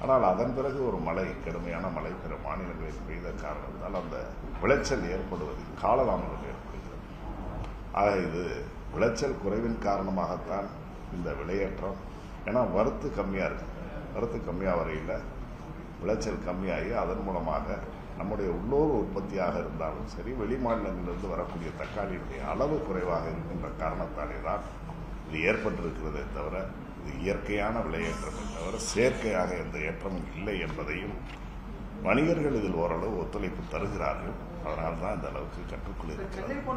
ஆனால் அதன் பிறகு ஒரு மழை கடுமையான மழை பிற மாநிலங்களில் பெய்த காரணத்தால் அந்த விளைச்சல் ஏற்படுவதில் காலதாமதம் ஏற்படுகிறது ஆக இது விளைச்சல் குறைவின் காரணமாகத்தான் இந்த விலையேற்றம் ஏன்னா வரத்து கம்மியாக இருக்கு வரத்து கம்மியாக வரையில் விளைச்சல் கம்மியாகி அதன் மூலமாக நம்முடைய உள்ளூர் உற்பத்தியாக இருந்தாலும் சரி வெளி மாநிலங்களிலிருந்து வரக்கூடிய தக்காளியினுடைய அளவு குறைவாக இருக்கின்ற காரணத்தாலே தான் இது ஏற்பட்டிருக்கிறதே தவிர இது இயற்கையான விலையேற்றமே தவிர செயற்கையாக எந்த ஏற்றமும் இல்லை என்பதையும் வணிகர்கள் இதில் ஓரளவு ஒத்துழைப்பு தருகிறார்கள் அதனால்தான் இந்த அளவுக்கு கட்டுக்குள் இருக்கிறது